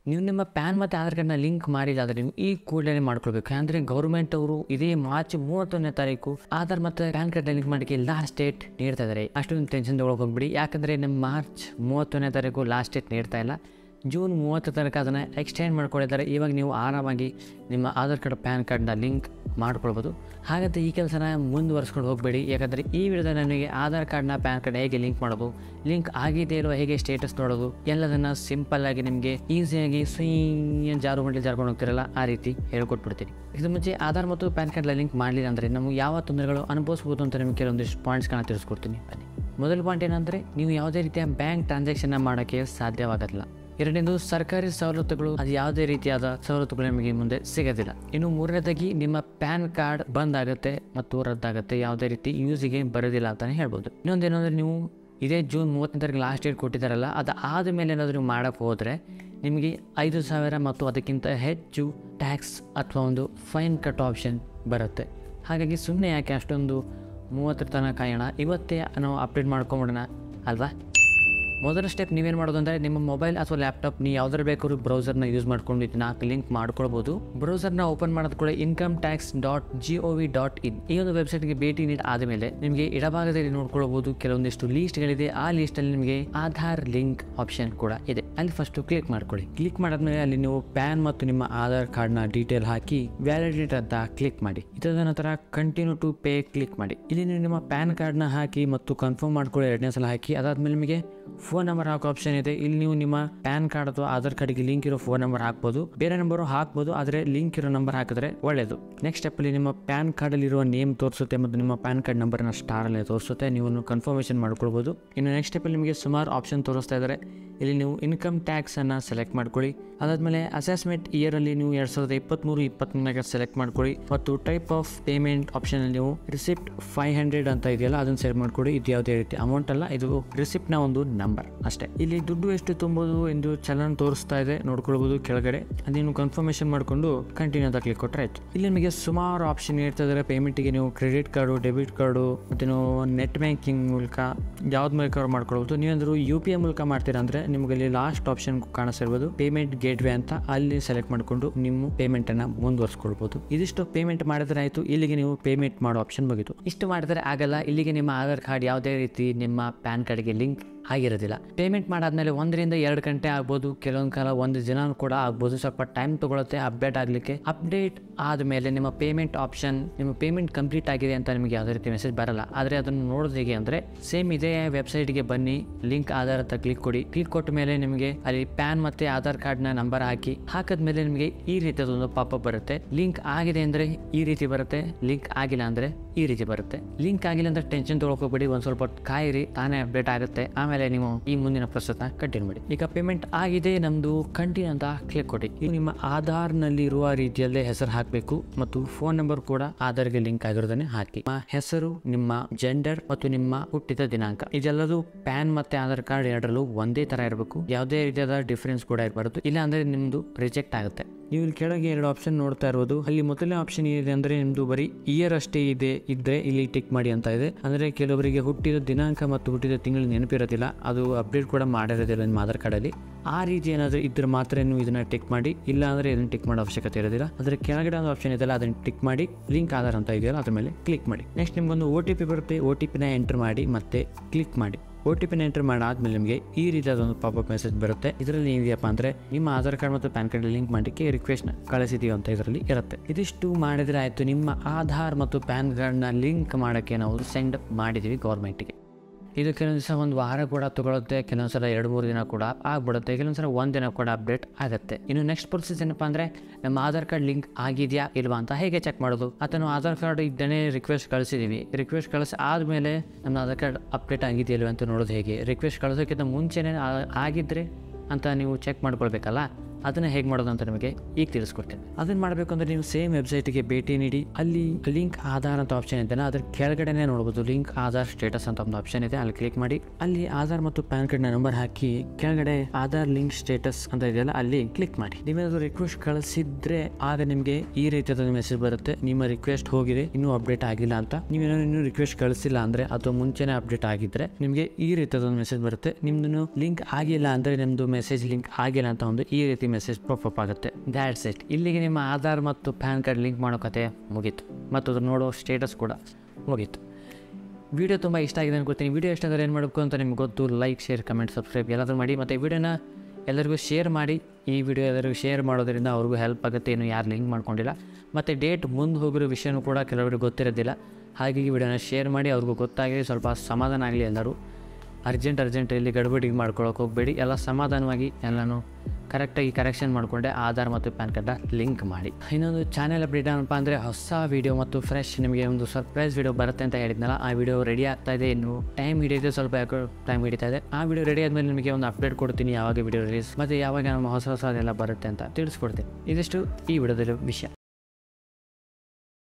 ನೀವು ನಿಮ್ಮ ಪ್ಯಾನ್ ಮತ್ತು ಆಧಾರ್ ಕಾರ್ಡ್ನ ಲಿಂಕ್ ಮಾಡಿಲ್ಲ ಆದರೆ ನೀವು ಈ ಕೂಡಲೇ ಮಾಡ್ಕೊಳ್ಬೇಕು ಅಂದರೆ ಗೌರ್ಮೆಂಟ್ ಅವರು ಇದೇ ಮಾರ್ಚ್ ಮೂವತ್ತೊಂದನೇ ತಾರೀಕು ಆಧಾರ್ ಮತ್ತು ಪ್ಯಾನ್ ಕಾರ್ಡ್ ಲಿಂಕ್ ಮಾಡೋಕ್ಕೆ ಲಾಸ್ಟ್ ಡೇಟ್ ನೀಡ್ತಾ ಇದ್ದಾರೆ ಅಷ್ಟೊಂದು ಟೆನ್ಷನ್ ತೊಗೊಳಕ್ಕೆ ಹೋಗ್ಬಿಡಿ ಯಾಕಂದರೆ ನಮ್ಮ ಮಾರ್ಚ್ ಮೂವತ್ತೊಂದನೇ ತಾರೀಕು ಲಾಸ್ಟ್ ಡೇಟ್ ನೀಡ್ತಾ ಇಲ್ಲ ಜೂನ್ ಮೂವತ್ತು ತನಕ ಅದನ್ನು ಎಕ್ಸ್ಟೆಂಡ್ ಮಾಡ್ಕೊಂಡಿದ್ದಾರೆ ಇವಾಗ ನೀವು ಆರಾಮಾಗಿ ನಿಮ್ಮ ಆಧಾರ್ ಕಾರ್ಡ್ ಪ್ಯಾನ್ ಕಾರ್ಡ್ನ ಲಿಂಕ್ ಮಾಡ್ಕೊಳ್ಬೋದು ಹಾಗಂತ ಈ ಕೆಲಸನ ಮುಂದುವರ್ಸ್ಕೊಂಡು ಹೋಗಬೇಡಿ ಯಾಕಂದರೆ ಈ ವಿಡಿಯೋದಲ್ಲಿ ನನಗೆ ಆಧಾರ್ ಕಾರ್ಡ್ನ ಪ್ಯಾನ್ ಕಾರ್ಡ್ ಹೇಗೆ ಲಿಂಕ್ ಮಾಡೋದು ಲಿಂಕ್ ಆಗಿದೆ ಇಲ್ವೋ ಹೇಗೆ ಸ್ಟೇಟಸ್ ನೋಡೋದು ಎಲ್ಲದನ್ನು ಸಿಂಪಲ್ಲಾಗಿ ನಿಮಗೆ ಈಸಿಯಾಗಿ ಸ್ವೀ ಜಾರು ಮಂಡಳಿ ಜಾರ್ಕೊಂಡು ಹೋಗ್ತಿರಲ್ಲ ಆ ರೀತಿ ಹೇಳ್ಕೊಟ್ಬಿಡ್ತೀನಿ ಇದು ಮುಂಚೆ ಆಧಾರ್ ಮತ್ತು ಪ್ಯಾನ್ ಕಾರ್ಡ್ನ ಲಿಂಕ್ ಮಾಡಲಿಲ್ಲ ಅಂದರೆ ನಮಗೆ ಯಾವ ತೊಂದರೆಗಳು ಅನುಭವಿಸ್ಬೋದು ಅಂತ ನಿಮಗೆ ಕೆಲವೊಂದಿಷ್ಟು ಪಾಯಿಂಟ್ಸ್ಗಳನ್ನ ತಿಳಿಸ್ಕೊಡ್ತೀನಿ ಬನ್ನಿ ಮೊದಲ ಪಾಯಿಂಟ್ ಏನಂದರೆ ನೀವು ಯಾವುದೇ ರೀತಿಯ ಬ್ಯಾಂಕ್ ಟ್ರಾನ್ಸಾಕ್ಷನ್ನ ಮಾಡೋಕ್ಕೆ ಸಾಧ್ಯವಾಗೋದಿಲ್ಲ ಎರಡನೇದು ಸರ್ಕಾರಿ ಸವಲತ್ತುಗಳು ಅದು ಯಾವುದೇ ರೀತಿಯಾದ ಸವಲತ್ತುಗಳು ನಿಮಗೆ ಮುಂದೆ ಸಿಗೋದಿಲ್ಲ ಇನ್ನು ಮೂರನೇದಾಗಿ ನಿಮ್ಮ ಪ್ಯಾನ್ ಕಾರ್ಡ್ ಬಂದ್ ಆಗುತ್ತೆ ಮತ್ತು ರದ್ದಾಗುತ್ತೆ ಯಾವುದೇ ರೀತಿ ಯೂಸಿಗೆ ಬರೋದಿಲ್ಲ ಅಂತಲೇ ಹೇಳ್ಬೋದು ಇನ್ನೊಂದೇನಂದ್ರೆ ನೀವು ಇದೇ ಜೂನ್ ಮೂವತ್ತನೇ ತಾರೀಕು ಲಾಸ್ಟ್ ಡೇಟ್ ಕೊಟ್ಟಿದ್ದಾರಲ್ಲ ಅದು ಆದಮೇಲೆ ಏನಾದರೂ ನೀವು ಮಾಡೋಕ್ಕೆ ಹೋದರೆ ನಿಮಗೆ ಐದು ಸಾವಿರ ಮತ್ತು ಅದಕ್ಕಿಂತ ಹೆಚ್ಚು ಟ್ಯಾಕ್ಸ್ ಅಥವಾ ಒಂದು ಫೈನ್ ಕಟ್ ಆಪ್ಷನ್ ಬರುತ್ತೆ ಹಾಗಾಗಿ ಸುಮ್ಮನೆ ಯಾಕೆ ಅಷ್ಟೊಂದು ಮೂವತ್ತರ ತನಕ ಕಾಯೋಣ ಇವತ್ತೇ ನಾವು ಅಪ್ಡೇಟ್ ಮಾಡ್ಕೊಂಬಿಡೋಣ ಅಲ್ವಾ ಮೊದಲ ಸ್ಟೆಪ್ ನೀವೇನು ಮಾಡೋದು ಅಂದರೆ ನಿಮ್ಮ ಮೊಬೈಲ್ ಅಥವಾ ಲ್ಯಾಪ್ಟಾಪ್ ನೀವು ಯಾವ್ದಾರು ಬೇಕಾದ್ರೂ ಬ್ರೌಸರ್ನ ಯೂಸ್ ಮಾಡ್ಕೊಂಡು ಇದನ್ನ ಲಿಂಕ್ ಮಾಡ್ಕೊಳ್ಬೋದು ಬ್ರೌಸರ್ನ ಓಪನ್ ಮಾಡೋದು ಕೂಡ income tax dot G O V dot in ಈ ಒಂದು ವೆಬ್ಸೈಟ್ಗೆ ಭೇಟಿ ನೀಡಿ ಆದಮೇಲೆ ನಿಮಗೆ ಎಡಭಾಗದಲ್ಲಿ ನೋಡ್ಕೊಳ್ಬೋದು ಕೆಲವೊಂದಿಷ್ಟು ಲೀಸ್ಟ್ಗಳಿದೆ ಆ ಲೀಸ್ಟಲ್ಲಿ ನಿಮಗೆ ಆಧಾರ್ ಲಿಂಕ್ ಆಪ್ಷನ್ ಕೂಡ ಇದೆ ಅಲ್ಲಿ ಫಸ್ಟು ಕ್ಲಿಕ್ ಮಾಡ್ಕೊಳ್ಳಿ ಕ್ಲಿಕ್ ಮಾಡಾದ್ಮೇಲೆ ಅಲ್ಲಿ ನೀವು ಪ್ಯಾನ್ ಮತ್ತು ನಿಮ್ಮ ಆಧಾರ್ ಕಾರ್ಡ್ನ ಡೀಟೇಲ್ ಹಾಕಿ ವ್ಯಾಲಿಡೇಟ್ ಅಂತ ಕ್ಲಿಕ್ ಮಾಡಿ ಇದಾದ ನಂತರ ಕಂಟಿನ್ಯೂ ಟು ಪೇ ಕ್ಲಿಕ್ ಮಾಡಿ ಇಲ್ಲಿ ನೀವು ನಿಮ್ಮ ಪ್ಯಾನ್ ಕಾರ್ಡ್ನ ಹಾಕಿ ಮತ್ತು ಕನ್ಫರ್ಮ್ ಮಾಡ್ಕೊಳ್ಳಿ ಎರಡನೇ ಸಲ ಹಾಕಿ ಅದಾದ್ಮೇಲೆ ನಿಮಗೆ ಫೋನ್ ನಂಬರ್ ಹಾಕೋ ಆಪ್ಷನ್ ಇದೆ ಇಲ್ಲಿ ನೀವು ನಿಮ್ಮ ಪ್ಯಾನ್ ಕಾರ್ಡ್ ಅಥವಾ ಆಧಾರ್ ಕಾರ್ಡ್ಗೆ ಲಿಂಕ್ ಇರೋ ಫೋನ್ ನಂಬರ್ ಹಾಕ್ಬೋದು ಬೇರೆ ನಂಬರು ಹಾಕ್ಬೋದು ಆದರೆ ಲಿಂಕ್ ಇರೋ ನಂಬರ್ ಹಾಕಿದ್ರೆ ಒಳ್ಳೆಯದು ನೆಕ್ಸ್ಟ್ ಸ್ಟೆಪ್ಪಲ್ಲಿ ನಿಮ್ಮ ಪ್ಯಾನ್ ಕಾರ್ಡಲ್ಲಿ ಇರುವ ನೇಮ್ ತೋರಿಸುತ್ತೆ ಮತ್ತು ನಿಮ್ಮ ಪ್ಯಾನ್ ಕಾರ್ಡ್ ನಂಬರ್ನ ಸ್ಟಾರಲ್ಲಿ ತೋರಿಸುತ್ತೆ ನೀವು ಕನ್ಫರ್ಮೇಷನ್ ಮಾಡ್ಕೊಳ್ಬೋದು ಇನ್ನು ನೆಕ್ಸ್ಟ್ ಸ್ಟೆಪ್ಪಲ್ಲಿ ನಿಮಗೆ ಸುಮಾರು ಆಪ್ಷನ್ ತೋರಿಸ್ತಾ ಇದ್ದಾರೆ ಇಲ್ಲಿ ನೀವು ಇನ್ಕಮ್ ಟ್ಯಾಕ್ಸನ್ನು ಸೆಲೆಕ್ಟ್ ಮಾಡ್ಕೊಳ್ಳಿ ಅದಾದಮೇಲೆ ಅಸೆಸ್ಮೆಂಟ್ ಇಯರಲ್ಲಿ ನೀವು ಎರಡು ಸಾವಿರದ ಇಪ್ಪತ್ತ್ಮೂರು ಇಪ್ಪತ್ತ್ಮೂರಕ್ಕೆ ಸೆಲೆಕ್ಟ್ ಮಾಡ್ಕೊಳ್ಳಿ ಮತ್ತು ಟೈಪ್ ಆಫ್ ಪೇಮೆಂಟ್ ಆಪ್ಷನಲ್ಲಿ ನೀವು ರಿಸಿಪ್ಟ್ ಫೈವ್ ಹಂಡ್ರೆಡ್ ಅಂತ ಇದೆಯಲ್ಲ ಅದನ್ನು ಸೆಲೆಕ್ಟ್ ಮಾಡ್ಕೊಳ್ಳಿ ಇದು ಯಾವುದೇ ರೀತಿ ಅಮೌಂಟ್ ಅಲ್ಲ ಇದು ರಿಸಿಪ್ಟ್ನ ಒಂದು ನಂಬರ್ ಅಷ್ಟೇ ಇಲ್ಲಿ ದುಡ್ಡು ಎಷ್ಟು ತುಂಬೋದು ಎಂದು ಚಲನ್ ತೋರಿಸ್ತಾ ಇದೆ ನೋಡ್ಕೊಳ್ಬೋದು ಕೆಳಗಡೆ ಅದನ್ನು ಕನ್ಫರ್ಮೇಷನ್ ಮಾಡಿಕೊಂಡು ಕಂಟಿನ್ಯೂ ಅಂತ ಕ್ಲಿಕ್ ಕೊಟ್ಟರೆ ಆಯ್ತು ಇಲ್ಲಿ ನಿಮಗೆ ಸುಮಾರು ಆಪ್ಷನ್ ಇರ್ತಾ ಇದ್ದಾರೆ ಪೇಮೆಂಟಿಗೆ ನೀವು ಕ್ರೆಡಿಟ್ ಕಾರ್ಡು ಡೆಬಿಟ್ ಕಾರ್ಡು ಮತ್ತು ನೀವು ನೆಟ್ ಬ್ಯಾಂಕಿಂಗ್ ಮೂಲಕ ಯಾವ್ದು ಮೂಲಕ ಮಾಡ್ಕೊಳ್ಬೋದು ನೀವಂದ್ರು ಯು ಪಿ ಐ ಮೂಲಕ ಮಾಡ್ತೀರಾ ಅಂದರೆ ನಿಮಗೆ ಇಲ್ಲಿ ಲಾಸ್ಟ್ ಆಪ್ಷನ್ ಕಾಣಿಸಿರ್ಬೋದು ಪೇಮೆಂಟ್ ಗೇಟ್ವೇ ಅಂತ ಅಲ್ಲಿ ಸೆಲೆಕ್ಟ್ ಮಾಡಿಕೊಂಡು ನಿಮ್ಮ ಪೇಮೆಂಟನ್ನು ಮುಂದುವರ್ಸ್ಕೊಳ್ಬೋದು ಇದಿಷ್ಟು ಪೇಮೆಂಟ್ ಮಾಡಿದ್ರೆ ಆಯಿತು ಇಲ್ಲಿಗೆ ನೀವು ಪೇಮೆಂಟ್ ಮಾಡೋ ಆಪ್ಷನ್ ಮುಗಿತು ಇಷ್ಟು ಮಾಡಿದ್ರೆ ಆಗಲ್ಲ ಇಲ್ಲಿಗೆ ನಿಮ್ಮ ಆಧಾರ್ ಕಾರ್ಡ್ ಯಾವುದೇ ರೀತಿ ನಿಮ್ಮ ಪ್ಯಾನ್ ಕಾರ್ಡ್ಗೆ ಲಿಂಕ್ ಆಗಿರೋದಿಲ್ಲ ಪೇಮೆಂಟ್ ಮಾಡಾದ್ಮೇಲೆ ಒಂದರಿಂದ ಎರಡು ಗಂಟೆ ಆಗ್ಬೋದು ಕೆಲವೊಂದು ಕಾಲ ಒಂದು ದಿನ ಕೂಡ ಆಗ್ಬೋದು ಸ್ವಲ್ಪ ಟೈಮ್ ತಗೊಳುತ್ತೆ ಅಪ್ಡೇಟ್ ಆಗಲಿಕ್ಕೆ ಅಪ್ಡೇಟ್ ಆದಮೇಲೆ ನಿಮ್ಮ ಪೇಮೆಂಟ್ ಆಪ್ಷನ್ ನಿಮ್ಮ ಪೇಮೆಂಟ್ ಕಂಪ್ಲೀಟ್ ಆಗಿದೆ ಅಂತ ನಿಮಗೆ ಯಾವುದೇ ರೀತಿ ಮೆಸೇಜ್ ಬರಲ್ಲ ಆದರೆ ಅದನ್ನು ನೋಡೋದು ಹೇಗೆ ಅಂದರೆ ಸೇಮ್ ಇದೇ ವೆಬ್ಸೈಟ್ಗೆ ಬನ್ನಿ ಲಿಂಕ್ ಆಧಾರ್ ಅಂತ ಕ್ಲಿಕ್ ಕೊಡಿ ಕ್ಲಿಕ್ ಕೊಟ್ಟ ಮೇಲೆ ನಿಮಗೆ ಅಲ್ಲಿ ಪ್ಯಾನ್ ಮತ್ತು ಆಧಾರ್ ಕಾರ್ಡ್ನ ನಂಬರ್ ಹಾಕಿ ಹಾಕಿದ್ಮೇಲೆ ನಿಮಗೆ ಈ ರೀತಿಯದೊಂದು ಪಾಪಪ್ ಬರುತ್ತೆ ಲಿಂಕ್ ಆಗಿದೆ ಅಂದರೆ ಈ ರೀತಿ ಬರುತ್ತೆ ಲಿಂಕ್ ಆಗಿಲ್ಲ ಅಂದರೆ ಈ ರೀತಿ ಬರುತ್ತೆ ಲಿಂಕ್ ಆಗಿಲ್ಲ ಅಂದ್ರೆ ಟೆನ್ಷನ್ ತೊಗೊಳ್ಕೋಬೇಡಿ ಒಂದು ಸ್ವಲ್ಪ ಹೊತ್ತು ಕಾಯಿರಿ ತಾನೇ ಅಪ್ಡೇಟ್ ಆಗುತ್ತೆ ಆಮೇಲೆ ನೀವು ಈ ಮುಂದಿನ ಪ್ರೊಸೆಸ್ನ ಕಂಟಿನ್ಯೂ ಮಾಡಿ ಈಗ ಪೇಮೆಂಟ್ ಆಗಿದೆ ನಮ್ಮದು ಕಂಟಿನ್ಯೂ ಅಂತ ಕ್ಲಿಕ್ ಕೊಡಿ ಈಗ ನಿಮ್ಮ ಆಧಾರ್ನಲ್ಲಿ ಇರುವ ರೀತಿಯಲ್ಲೇ ಹೆಸರು ಹಾಕಬೇಕು ಮತ್ತು ಫೋನ್ ನಂಬರ್ ಕೂಡ ಆಧಾರ್ಗೆ ಲಿಂಕ್ ಆಗಿರೋದನ್ನೇ ಹಾಕಿ ನಿಮ್ಮ ಹೆಸರು ನಿಮ್ಮ ಜೆಂಡರ್ ಮತ್ತು ನಿಮ್ಮ ಹುಟ್ಟಿದ ದಿನಾಂಕ ಇದೆಲ್ಲದು ಪ್ಯಾನ್ ಮತ್ತೆ ಆಧಾರ್ ಕಾರ್ಡ್ ಎರಡರಲ್ಲೂ ಒಂದೇ ತರ ಇರಬೇಕು ಯಾವುದೇ ರೀತಿಯಾದ ಡಿಫ್ರೆನ್ಸ್ ಕೂಡ ಇರಬಾರ್ದು ಇಲ್ಲ ಅಂದ್ರೆ ನಿಮ್ದು ರಿಜೆಕ್ಟ್ ಆಗುತ್ತೆ ನೀವು ಇಲ್ಲಿ ಕೆಳಗೆ ಎರಡು ಆಪ್ಷನ್ ನೋಡ್ತಾ ಇರೋದು ಅಲ್ಲಿ ಮೊದಲನೇ ಆಪ್ಷನ್ ಏನಿದೆ ಅಂದ್ರೆ ನಿಮ್ದು ಬರೀ ಇಯರ್ ಅಷ್ಟೇ ಇದೆ ಇದ್ರೆ ಇಲ್ಲಿ ಟಿಕ್ ಮಾಡಿ ಅಂತ ಇದೆ ಅಂದ್ರೆ ಕೆಲವರಿಗೆ ಹುಟ್ಟಿದ ದಿನಾಂಕ ಮತ್ತು ಹುಟ್ಟಿದ ತಿಂಗಳು ನೆನಪಿರೋದಿಲ್ಲ ಅದು ಅಪ್ಡೇಟ್ ಕೂಡ ಮಾಡಿರೋದಿಲ್ಲ ನಿಮ್ಮ ಆಧಾರ್ ಕಾರ್ಡಲ್ಲಿ ಆ ರೀತಿ ಏನಾದರೂ ಇದ್ರೆ ಮಾತ್ರ ನೀವು ಇದನ್ನ ಟಿಕ್ ಮಾಡಿ ಇಲ್ಲ ಅಂದ್ರೆ ಇದನ್ನ ಟಿಕ್ ಮಾಡೋ ಅವಶ್ಯಕತೆ ಇರೋದಿಲ್ಲ ಅದ್ರ ಕೆಳಗಡೆ ಒಂದು ಆಪ್ಷನ್ ಇದೆಯಲ್ಲ ಅದನ್ನ ಟಿಕ್ ಮಾಡಿ ಲಿಂಕ್ ಆಧಾರ್ ಅಂತ ಇದೆಯಲ್ಲ ಅದ್ರ ಮೇಲೆ ಕ್ಲಿಕ್ ಮಾಡಿ ನೆಕ್ಸ್ಟ್ ನಿಮ್ಗೊಂದು ಒ ಟಿ ಪಿ ಬರುತ್ತೆ ಒ ಟಿ ಪಿನ ಎಂಟರ್ ಮಾಡಿ ಮತ್ತೆ ಕ್ಲಿಕ್ ಮಾಡಿ ಒ ಟಿ ಪಿನ ಎಂಟರ್ ಮಾಡಾದ್ಮೇಲೆ ನಿಮಗೆ ಈ ರೀತಿಯಾದ ಒಂದು ಪಾಪಪ್ ಮೆಸೇಜ್ ಬರುತ್ತೆ ಇದರಲ್ಲಿ ಏನಿದೆಯಪ್ಪ ಅಂದರೆ ನಿಮ್ಮ ಆಧಾರ್ ಕಾರ್ಡ್ ಮತ್ತು ಪ್ಯಾನ್ ಕಾರ್ಡ್ ಲಿಂಕ್ ಮಾಡಲಿಕ್ಕೆ ರಿಕ್ವೆಸ್ಟ್ನ ಕಳಿಸಿದೀವಿ ಅಂತ ಇದರಲ್ಲಿ ಇರುತ್ತೆ ಇದಿಷ್ಟು ಮಾಡಿದರೆ ಆಯಿತು ನಿಮ್ಮ ಆಧಾರ್ ಮತ್ತು ಪ್ಯಾನ್ ಕಾರ್ಡ್ನ ಲಿಂಕ್ ಮಾಡೋಕ್ಕೆ ನಾವು ಸೆಂಡ್ ಮಾಡಿದ್ದೀವಿ ಗೌರ್ಮೆಂಟಿಗೆ ಇದು ಕೆಲವೊಂದು ದಿವಸ ಒಂದು ವಾರ ಕೂಡ ತಗೊಳುತ್ತೆ ಕೆಲವೊಂದು ಸಲ ಎರಡು ಮೂರು ದಿನ ಕೂಡ ಆಗ್ಬಿಡುತ್ತೆ ಕೆಲವೊಂದು ಸಲ ಒಂದು ದಿನ ಕೂಡ ಅಪ್ಡೇಟ್ ಆಗುತ್ತೆ ಇನ್ನು ನೆಕ್ಸ್ಟ್ ಪ್ರೊಸೆಸ್ ಏನಪ್ಪ ಅಂದರೆ ನಮ್ಮ ಆಧಾರ್ ಕಾರ್ಡ್ ಲಿಂಕ್ ಆಗಿದೆಯಾ ಇಲ್ವಾ ಅಂತ ಹೇಗೆ ಚೆಕ್ ಮಾಡೋದು ಅಥವಾ ನಾವು ಆಧಾರ್ ಕಾರ್ಡ್ ಇದ್ದನೇ ರಿಕ್ವೆಸ್ಟ್ ಕಳಿಸಿದ್ದೀವಿ ರಿಕ್ವೆಸ್ಟ್ ಕಳಿಸಿ ಆದಮೇಲೆ ನಮ್ಮ ಆಧಾರ್ ಕಾರ್ಡ್ ಅಪ್ಡೇಟ್ ಆಗಿದೆಯಾ ಇಲ್ವಾ ಅಂತ ನೋಡೋದು ಹೇಗೆ ರಿಕ್ವೆಸ್ಟ್ ಕಳಿಸೋಕ್ಕಿಂತ ಮುಂಚೆನೇ ಆ- ಆಗಿದ್ರೆ ಅಂತ ನೀವು ಚೆಕ್ ಮಾಡ್ಕೊಳ್ಬೇಕಲ್ಲ ಅದನ್ನ ಹೇಗೆ ಮಾಡೋದು ಅಂತ ನಿಮಗೆ ಈಗ ತಿಳಿಸ್ಕೊಡ್ತೇನೆ ಅದನ್ನ ಮಾಡಬೇಕು ಅಂದ್ರೆ ನೀವು ಸೇಮ್ ವೆಬ್ಸೈಟ್ಗೆ ಭೇಟಿ ನೀಡಿ ಅಲ್ಲಿ ಲಿಂಕ್ ಆಧಾರ್ ಅಂತ ಆಪ್ಷನ್ ಇದೆಯಲ್ಲ ಅದ್ರ ಕೆಳಗಡೆನೆ ನೋಡ್ಬೋದು ಲಿಂಕ್ ಆಧಾರ್ ಸ್ಟೇಟಸ್ ಅಂತ ಒಂದು ಆಪ್ಷನ್ ಇದೆ ಅಲ್ಲಿ ಕ್ಲಿಕ್ ಮಾಡಿ ಅಲ್ಲಿ ಆಧಾರ್ ಮತ್ತು ಪ್ಯಾನ್ ಕಾರ್ಡ್ನ ನಂಬರ್ ಹಾಕಿ ಕೆಳಗಡೆ ಆಧಾರ್ ಲಿಂಕ್ ಸ್ಟೇಟಸ್ ಅಂತ ಇದೆಯಲ್ಲ ಅಲ್ಲಿ ಕ್ಲಿಕ್ ಮಾಡಿ ನೀವೇನಾದ್ರು ರಿಕ್ವೆಸ್ಟ್ ಕಳಿಸಿದ್ರೆ ಆಗ ನಿಮಗೆ ಈ ರೀತಿಯಾದ ಮೆಸೇಜ್ ಬರುತ್ತೆ ನಿಮ್ಮ ರಿಕ್ವೆಸ್ಟ್ ಹೋಗಿದೆ ಇನ್ನೂ ಅಪ್ಡೇಟ್ ಆಗಿಲ್ಲ ಅಂತ ನೀವೇನಾದ್ರು ಇನ್ನೂ ರಿಕ್ವೆಸ್ಟ್ ಕಳಿಸಿಲ್ಲ ಅಂದ್ರೆ ಅಥವಾ ಮುಂಚೆನೆ ಅಪ್ಡೇಟ್ ಆಗಿದ್ರೆ ನಿಮಗೆ ಈ ರೀತಿಯಾದ ಮೆಸೇಜ್ ಬರುತ್ತೆ ನಿಮ್ದು ಲಿಂಕ್ ಆಗಿಲ್ಲ ಅಂದ್ರೆ ನಿಮ್ದು ಮೆಸೇಜ್ ಲಿಂಕ್ ಆಗಿಲ್ಲ ಅಂತ ಒಂದು ಈ ರೀತಿ ಮೆಸೇಜ್ ಪಾಪಪ್ ಆಗುತ್ತೆ ದ್ಯಾಟ್ಸ್ ಇಟ್ ಇಲ್ಲಿಗೆ ನಿಮ್ಮ ಆಧಾರ್ ಮತ್ತು ಪ್ಯಾನ್ ಕಾರ್ಡ್ ಲಿಂಕ್ ಮಾಡೋ ಕತೆ ಮುಗೀತು ಮತ್ತು ಅದ್ರ ನೋಡೋ ಸ್ಟೇಟಸ್ ಕೂಡ ಮುಗೀತು ವಿಡಿಯೋ ತುಂಬ ಇಷ್ಟ ಆಗಿದೆ ಅನ್ಕೊಳ್ತೀನಿ ವಿಡಿಯೋ ಇಷ್ಟ ಆದರೆ ಏನು ಮಾಡಬೇಕು ಅಂತ ನಿಮ್ಗೆ ಗೊತ್ತು ಲೈಕ್ ಶೇರ್ ಕಮೆಂಟ್ ಸಬ್ಸ್ಕ್ರೈಬ್ ಎಲ್ಲಾದರೂ ಮಾಡಿ ಮತ್ತು ವಿಡಿಯೋನ ಎಲ್ಲರಿಗೂ ಶೇರ್ ಮಾಡಿ ಈ ವಿಡಿಯೋ ಎಲ್ಲರಿಗೂ ಶೇರ್ ಮಾಡೋದ್ರಿಂದ ಅವ್ರಿಗೂ ಹೆಲ್ಪ್ ಆಗುತ್ತೆ ಇನ್ನು ಯಾರು ಲಿಂಕ್ ಮಾಡ್ಕೊಂಡಿಲ್ಲ ಮತ್ತು ಡೇಟ್ ಮುಂದೆ ಹೋಗಿರೋ ವಿಷಯನೂ ಕೂಡ ಕೆಲವರಿಗೆ ಗೊತ್ತಿರೋದಿಲ್ಲ ಹಾಗಾಗಿ ವಿಡಿಯೋನ ಶೇರ್ ಮಾಡಿ ಅವ್ರಿಗೂ ಗೊತ್ತಾಗಲಿ ಸ್ವಲ್ಪ ಸಮಾಧಾನ ಆಗಲಿ ಎಲ್ಲರೂ ಅರ್ಜೆಂಟ್ ಅರ್ಜೆಂಟ್ ಇಲ್ಲಿ ಗಡ್ಬಡಿಗೆ ಮಾಡ್ಕೊಳಕ್ಕೆ ಹೋಗಬೇಡಿ ಎಲ್ಲ ಸಮಾಧಾನವಾಗಿ ಎಲ್ಲನೂ ಕರೆಕ್ಟಾಗಿ ಕರೆಕ್ಷನ್ ಮಾಡಿಕೊಂಡೆ ಆಧಾರ್ ಮತ್ತು ಪ್ಯಾನ್ ಕಾರ್ಡ್ನ ಲಿಂಕ್ ಮಾಡಿ ಇನ್ನೊಂದು ಚಾನೆಲ್ ಅಪ್ಡೇಟ್ ಏನಪ್ಪ ಅಂದರೆ ಹೊಸ ವೀಡಿಯೋ ಮತ್ತು ಫ್ರೆಶ್ ನಿಮಗೆ ಒಂದು ಸರ್ಪ್ರೈಸ್ ವೀಡಿಯೋ ಬರುತ್ತೆ ಅಂತ ಹೇಳಿದ್ನಲ್ಲ ಆ ವಿಡಿಯೋ ರೆಡಿ ಆಗ್ತಾ ಇದೆ ಇನ್ನು ಟೈಮ್ ಹಿಡಿಯುತ್ತೆ ಸ್ವಲ್ಪ ಯಾಕೋ ಟೈಮ್ ಹಿಡಿತಾ ಇದೆ ಆ ವಿಡಿಯೋ ರೆಡಿ ಆದಮೇಲೆ ನಿಮಗೆ ಒಂದು ಅಪ್ಡೇಟ್ ಕೊಡ್ತೀನಿ ಯಾವಾಗ ವಿಡಿಯೋ ರಿಲೀಸ್ ಮತ್ತು ಯಾವಾಗ ನಮ್ಮ ಹೊಸ ಹೊಸದೆಲ್ಲ ಬರುತ್ತೆ ಅಂತ ತಿಳಿಸ್ಕೊಡ್ತೀನಿ ಇದಿಷ್ಟು ಈ ವಿಡಿಯೋದಲ್ಲಿ ವಿಷಯ